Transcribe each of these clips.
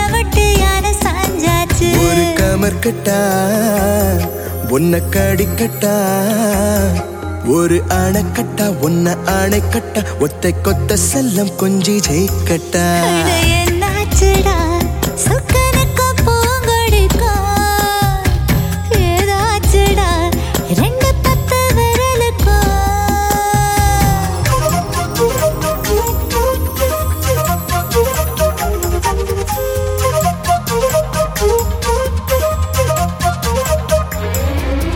விட்டு யார சாஞ்சாச்சு ஒரு கமர்கட்டா உன்னை கடிக்கட்டா ஒரு அணைக்கட்டா உன்னை அணைக்கட்டா ஒத்தை கொத்த செல்லம் கொஞ்சி ஜெயிக்கட்டா அட என்னாச்சுடா சொக்கனுக்கு பூங்கொடிக்கும் ஏதாச்சுடா ரெண்டு பத்து விரலுக்கும்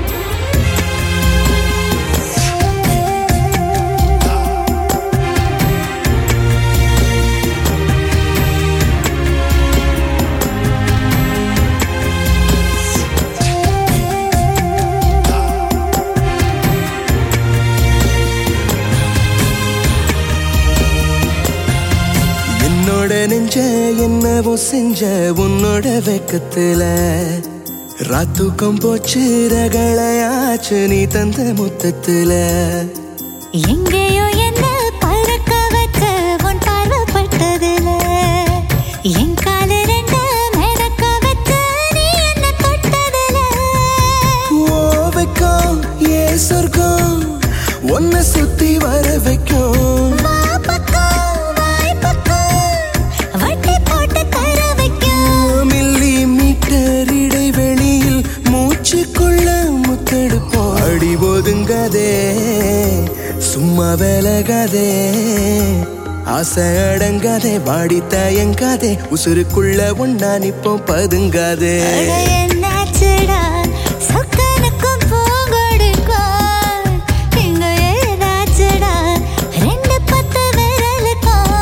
என்னோட நெஞ்ச என்னவோ செஞ்ச உன்னோட வெக்கத்துல ராத்துக்கம் போச்சு ரகளையாச்சு நீ தந்த முத்தத்துல எங்கேயோ என்ன பறக்க வச்ச உன் பார்வைப்பட்டதுல என் கால ரெண்டு மிதக்க வச்ச நீ என்ன தொட்டதுல ஓ வைக்கும் ஏ சொர்க்கம் உன்னை சுத்தி வர வைக்கும் வா பக்கம் வாய் பக்கம் வட்டி போட்டு தர வைக்கும் மில்லி மீட்டர் இடைவெளியில் மூச்சுக்குள்ள முத்தெடுப்போம் அடி ஒதுங்காதே சும்மா விலகாதே ஆசை அடங்காதே வாடி தயங்காதே உசுருக்குள்ள ஒன்னா நிப்போம் பதுங்காதே அட என்னாச்சுடா சொக்கனுக்கும் பூங்கொடுக்கும் இங்க ஏதாச்சுடா ரெண்டு பத்து விரலுக்கும்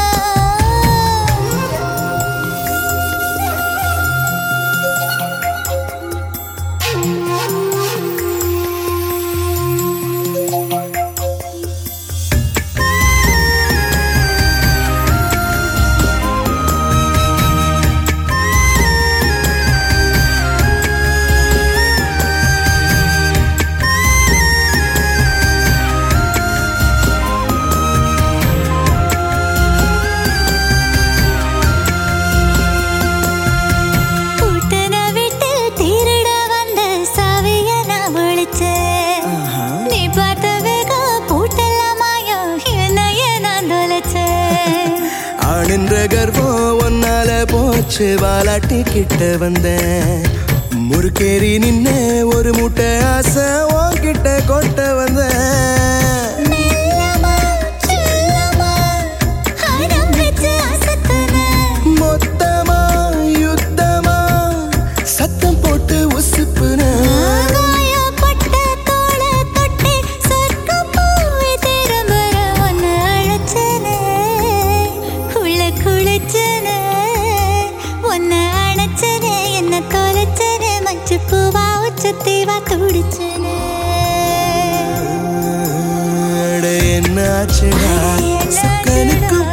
பூட்டின வீட்டில் திருட வந்த சாவிய நான் ஒளிச்சேன். நீ பார்த்த வேகம் பூட்டெல்லாம் மாயம், என்னையே நான் தொலைச்சேன். ஆணின்ற கர்வம் ஒன்னால போச்சு வாலாட்டி கிட்ட வந்தேன் முறுக்கேறி நின்ன ஒரு மூட்டை ஆசை உன்கிட்ட கொட்ட வந்தேன் மெல்லமா, செல்லமா, அடம் வச்சு அசத்துனேன். மொத்தமா யுத்தமா சத்தம் போட்டு உசுப்புன காயப்பட்ட தோளை தொட்டி சொர்க்கம் போய் திரும்புற உன்னை அழைச்சனே. உள்ள குளிச்சனே. உன்னை அணைச்சனே, என்னை தொலைச்சனே, மஞ்சள் பூவா உச்சத்தீவா துடிச்சனே. அட என்னாச்சுடா அட என்னாச்சுடா? சுக்கனுக்கு